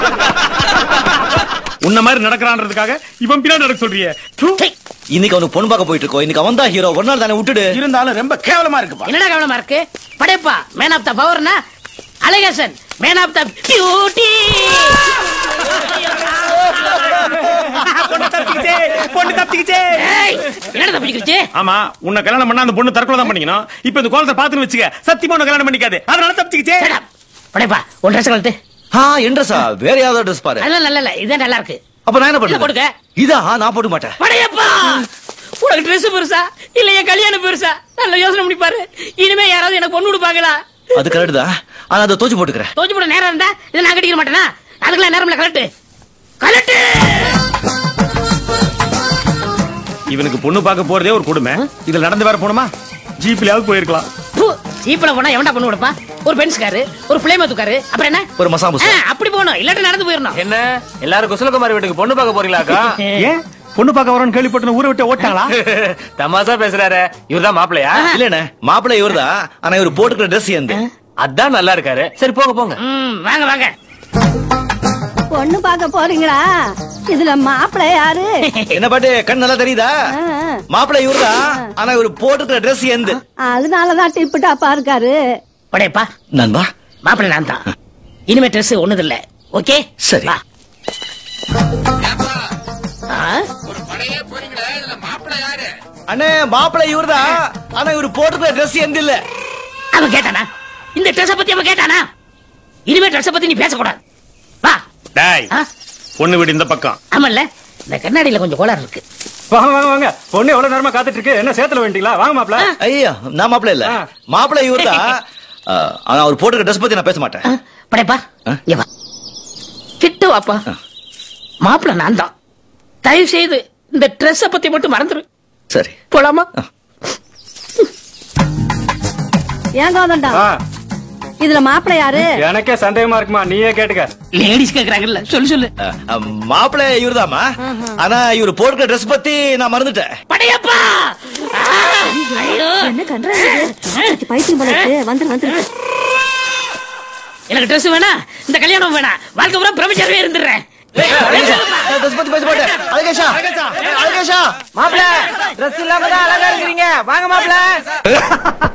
உன்ன மாதிரி நடக்கிறான்றதுக்காக இவன் பின்னாடி நடக்க சொல்றியே தூ. இன்னைக்கு அவனுக்கு பொண்ணு பார்க்க போயிட்டு இருக்கோம் இன்னைக்கு அவன் தான் ஹீரோ ஒரு நாள் தானே விட்டுடு இருந்தாலும் ரொம்ப கேவலமா இருக்குப்பா என்னடா கவனமா இருக்கு படைப்பா மேன் ஆஃப் த பவர்னா Alagesan man of the beauty பொண்ணு தப்பிக்கிச்சே பொண்ணு தப்பிக்கிச்சே என்னடா தப்பிக்கிச்சு ஆமா உன்னை கல்யாணம் பண்ணா அந்த பொண்ணு தற்கொலை தான் பண்ணிக்கணும் இப்ப இந்த கோலத்தை பாத்துன்னு வச்சுக்க சத்தியமா உன்னை கல்யாணம் பண்ணிக்காது அதனால தப்பிச்சுக்கிச்சே படைப்பா ஒரு ட்ரெஸ் கழட்டு ஆ என்றசா வேற யாராவது ட்ரெஸ் பாரு அதெல்லாம் நல்ல இல்ல இதே நல்லா இருக்கு அப்ப நான் என்ன இதை போடுங்க. பண்ணுவேன் இதா நான் போட மாட்டேன் படையப்பா உனக்கு ட்ரெஸ் பெருசா இல்ல என் கல்யாணம் பெருசா நல்ல யோசனை பண்ணி பாரு இனிமே யாராவது எனக்கு பொண்ணு கொடுப்பாங்களா அது கரெக்ட் தான் ஆனா அதை தோச்சு போட்டுக்கிறேன் தோச்சு போட நேரம் இருந்தா இதை நான் கட்டிக்க மாட்டேனா அதுக்கெல்லாம் நேரம்ல கலட்டு கலட்டு இவனுக்கு பொண்ணு பார்க்க போறதே ஒரு கொடுமை இதுல நடந்து வேற போணுமா ஜீப்லயாவது போயிருக்கலாம் பு, ஜீப்ல போனா எவன்டா பொண்ணு கொடுப்பா ஒரு பென்ஸ்காரு ஒரு பிளேமத்துக்காரு அப்புறம் என்ன ஒரு மசாலா ஆ, அப்படி போகணும் இல்லாட்டி நடந்து போயிடணும் என்ன எல்லாரும் குசலகுமாரி வீட்டுக்கு பொண்ணு பார்க்க போறீங்களாக்கா ஏன் பொண்ணு பார்க்க வரணும்னு கேள்விப்பட்டு ஊரை விட்டு ஓட்டாங்களா தமாசா பேசுறாரு இவர்தான் மாப்பிளையா இல்லண்ணே மாப்பிள்ளை இவர்தான் ஆனா இவர் போட்டுக்கிற ட்ரெஸ் எந்த அதான் நல்லா இருக்காரு சரி போங்க போங்க ம், வாங்க வாங்க பொண்ணு பார்க்க போறீங்களா இதுல மாப்பிள்ளை யாரு என்ன பாட்டு கண் நல்லா தெரியுதா ஆ, ஆ. மாப்பிள்ளை இவர்தான் ஆனா இவர் போட்டுக்கிற ட்ரெஸ் எந்த அதனாலதான் டிப்பு டாப்பா இருக்காரு படையப்பா நண்பா மாப்பிள்ளை நான் தான் இனிமே ட்ரெஸ் ஒண்ணுது இல்ல ஓகே சரி. வா. ஆ? அண்ணே மாப்பிள்ளை இவர்தான் ஆனா இவர் போட்டுக்கிற ட்ரெஸ் எந்த இல்ல அவன் கேட்டானா இந்த ட்ரெஸ் பத்தி அவன் கேட்டானா இனிமே ட்ரெஸ் பத்தி நீ பேசக்கூடாது வா டேய் ஆ? பொண்ணு வீடு இந்த பக்கம் ஆமால்ல இந்த கண்ணாடியில கொஞ்சம் கோளாறு இருக்கு வாங்க வாங்க வாங்க பொண்ணு எவ்வளவு நேரமா காத்துட்டு இருக்கு என்ன சேத்துல வேண்டிங்களா வாங்க மாப்ள ஐயா நான் மாப்பிள்ளை இல்ல ஆ. மாப்பிள்ளை இவர்தான் ஆ, ஆனா அவர் போட்டுக்கிற ட்ரெஸ் பத்தி நான் பேச மாட்டேன் ஆ, படைப்பா ஆ? இங்க வா கிட்ட வாப்பா மாப்பிள்ளை நான் தான் தயவு செய்து இந்த ட்ரெஸ் பத்தி மட்டும் மறந்துரு சரி போலாமா ஏன் கோதண்டா ஆ, இதுல மாப்பிள்ளை யாரு எனக்கே சந்தேகமா இருக்குமா நீயே கேட்டுக்க லேடிஸ் கேக்குறாங்கல்ல சொல்லு சொல்லு ஆ, ஆ, மாப்பிள்ளை இவர்தாம்மா ஆனா இவர் போட்டுக்கிற ட்ரெஸ் பத்தி நான் மறந்துட்டேன் படையப்பா ஆ, ஐயோ. என்ன கன்றாங்க பைத்தியம் போல இருக்கு வந்துரு வந்துரு எனக்கு ட்ரெஸ் வேணா இந்த கல்யாணம் வேணாம் வாழ்க்கை பூரா பிரம்மச்சாரவே இருந்துடுறேன் ட்ரெஸ் பத்தி பேச மாட்டேன் அழகேஷா அழகேஷா மாப்பிள ட்ரெஸ் இல்லாம தான் அழகா இருக்கிறீங்க வாங்க மாப்பிள